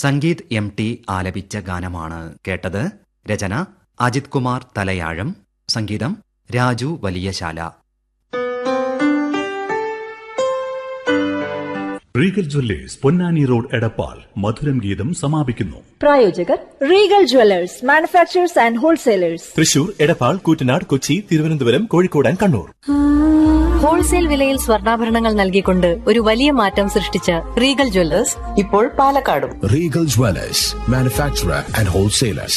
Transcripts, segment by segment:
Sangeeth M T ആലപിച്ച ഗാനമാണ് കേട്ടത് രചന അജിത് കുമാർ തലയാഴം സംഗീതം Raju Valiyasala Regal Jewellers Ponnani road Edappal Madhuram Geetham സമാപിക്കുന്നു പ്രായോജകർ Regal Jewellers manufacturers and wholesalers Thrissur Edappal Koottanad Kochi Thiruvananthapuram Kozhikode and Kannur wholesale വിലയിൽ സ്വർണ്ണാഭരണങ്ങൾ നൽകിക്കൊണ്ട് ഒരു വലിയ മാറ്റം സൃഷ്ടിച്ച റീഗൽ ജ്വല്ലേഴ്സ് ഇപ്പോൾ പാലക്കാടും Regal Dwellers, manufacturer and wholesalers.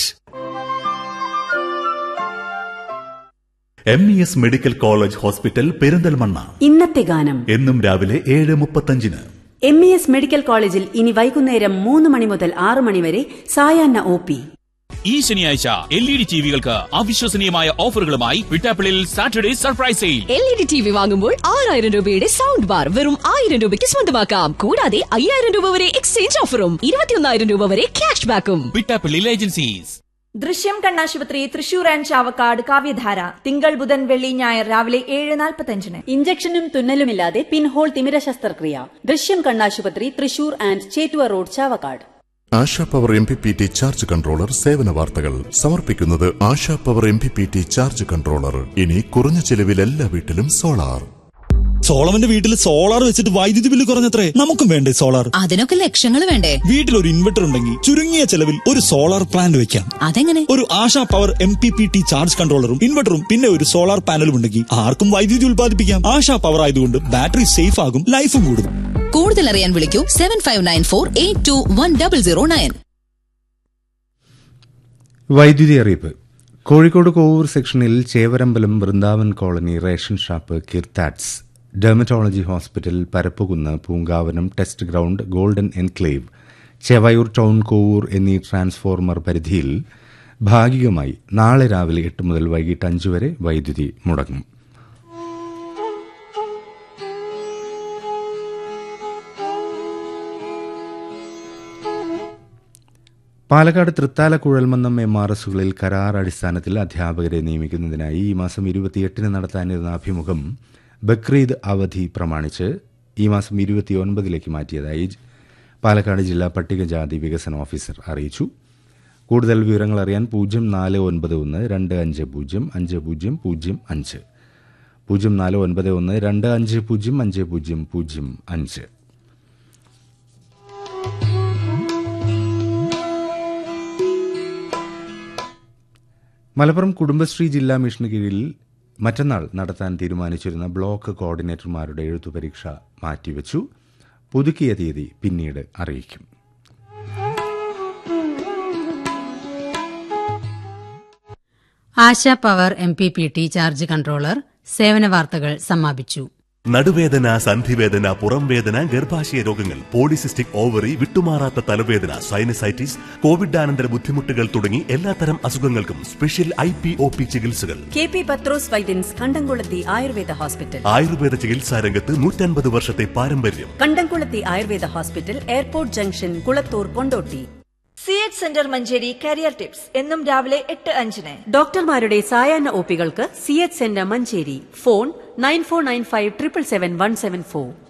M E S medical college hospital Perinthalmanna ഇന്നത്തെ ഗാനം എന്നും രാവിലെ ഏഴ് മുപ്പത്തഞ്ചിന് എം ഇ എസ് മെഡിക്കൽ കോളേജിൽ ഇനി വൈകുന്നേരം മൂന്ന് മണി മുതൽ ആറ് മണി വരെ സായാഹ്ന ഒ പി ഈ ശനിയാഴ്ച എൽ ഇ ഡി ടിവികൾക്ക് അവിശ്വസനീയമായ ഓഫറുകളുമായി വിട്ടാപ്പിളിൽ Saturday surprise sale L E D T V വാങ്ങുമ്പോൾ ആറായിരം രൂപയുടെ സൗണ്ട് ബാർ വെറും ആയിരം രൂപയ്ക്ക് സ്വന്തമാക്കാം കൂടാതെ അയ്യായിരം രൂപ വരെ എക്സ്ചേഞ്ച് ഓഫറും ഇരുപത്തിയൊന്നായിരം രൂപ വരെ ക്യാഷ് ബാക്കും വിട്ടാപ്പിളിൽ ഏജൻസീസ് ദൃശ്യം കണ്ണാശുപത്രി തൃശൂർ ആൻഡ് ചാവക്കാട് കാവ്യധാര തിങ്കൾ ബുധൻ വെള്ളി ഞായർ രാവിലെ ഏഴ് നാൽപ്പത്തഞ്ചിന് ഇഞ്ചക്ഷനും തുന്നലുമില്ലാതെ പിൻഹോൾ തിമിര ശസ്ത്രക്രിയ ദൃശ്യം കണ്ണാശുപത്രി Thrissur and Chettuva road Chavakkad Asha power M P P T charge controller സേവന വാർത്തകൾ സമർപ്പിക്കുന്നത് Asha power M P P T charge controller ഇനി കുറഞ്ഞ ചെലവിൽ എല്ലാ വീട്ടിലും സോളാർ സോളവന്റെ വീട്ടിൽ സോളാർ വെച്ചിട്ട് വൈദ്യുതി ബില്ല് കുറഞ്ഞത്രേ നമുക്കും വേണ്ടേ സോളാർ അതിനൊക്കെ ലക്ഷങ്ങൾ വേണ്ടേ വീട്ടിൽ ഒരു ഇൻവെർട്ടർ ഉണ്ടെങ്കിൽ ചുരുങ്ങിയ ചെലവിൽ ഒരു സോളാർ പ്ലാന്റ് വെക്കാം അതെങ്ങനെ ഒരു Asha power M P P T charge കൺട്രോളറും ഇൻവെർട്ടറും പിന്നെ ഒരു സോളാർ പാനലും ഉണ്ടെങ്കിൽ ആർക്കും വൈദ്യുതി ഉൽപ്പാദിപ്പിക്കാം ആശാ പവർ ആയതുകൊണ്ട് ബാറ്ററി സേഫ് ആകും ലൈഫും കൂടും കൂടുതൽ അറിയാൻ വിളിക്കൂ seven five nine four eight two one double zero nine വൈദ്യുതി അറിയിപ്പ് കോഴിക്കോട് കോവൂർ സെക്ഷനിൽ Chevarambalam Vrindavan colony ration shop Kirthatts dermatology hospital Parappukunnu Poonkavanam test ground golden enclave Chevayur town Kovoor എന്നീ ട്രാൻസ്ഫോർമർ പരിധിയിൽ ഭാഗികമായി നാളെ രാവിലെ എട്ട് മുതൽ വൈകിട്ട് അഞ്ച് വരെ വൈദ്യുതി മുടങ്ങും പാലക്കാട് തൃത്താല കുഴൽമന്നം എം ആർ എസുകളിൽ കരാർ അടിസ്ഥാനത്തിൽ അധ്യാപകരെ നിയമിക്കുന്നതിനായി ഈ മാസം ഇരുപത്തിയെട്ടിന് നടത്താനിരുന്ന അഭിമുഖം ബക്രീദ് അവധി പ്രമാണിച്ച് ഈ മാസം ഇരുപത്തിയൊൻപതിലേക്ക് മാറ്റിയതായി പാലക്കാട് ജില്ലാ പട്ടികജാതി വികസന ഓഫീസർ അറിയിച്ചു കൂടുതൽ വിവരങ്ങൾ അറിയാൻ പൂജ്യം നാല് ഒൻപത് ഒന്ന് രണ്ട് അഞ്ച് പൂജ്യം അഞ്ച് പൂജ്യം പൂജ്യം അഞ്ച് പൂജ്യം നാല് ഒൻപത് ഒന്ന് രണ്ട് അഞ്ച് പൂജ്യം അഞ്ച് പൂജ്യം പൂജ്യം അഞ്ച് മലപ്പുറം കുടുംബശ്രീ ജില്ലാ മിഷന് കീഴിൽ മറ്റന്നാൾ നടത്താൻ തീരുമാനിച്ചിരുന്ന ബ്ലോക്ക് കോർഡിനേറ്റർമാരുടെ എഴുത്തു പരീക്ഷ മാറ്റിവെച്ചു പുതുക്കിയ തീയതി പിന്നീട് അറിയിക്കും Asha power M P P T charge controller സേവന വാർത്തകൾ സമാപിച്ചു നടുവേദന സന്ധിവേദന പുറംവേദന ഗർഭാശയ രോഗങ്ങൾ പോളിസിസ്റ്റിക് ഓവറി വിട്ടുമാറാത്ത തലവേദന സൈനസൈറ്റിസ് കോവിഡാനന്തര ബുദ്ധിമുട്ടുകൾ തുടങ്ങി എല്ലാത്തരം അസുഖങ്ങൾക്കും special I P O P ചികിത്സകൾ K P Pathrose Vaidyans Kandamkulathy Ayurveda hospital Ayurveda ചികിത്സാ രംഗത്ത് നൂറ്റൻപത് വർഷത്തെ പാരമ്പര്യം Kandamkulathy Ayurveda hospital airport junction Kulathur Kondotty C H centre Manjeri career tips എന്നും രാവിലെ എട്ട് അഞ്ചിന് ഡോക്ടർമാരുടെ സായാഹ്ന ഒപികൾക്ക് C H centre Manjeri phone nine four nine five triple seven one seven four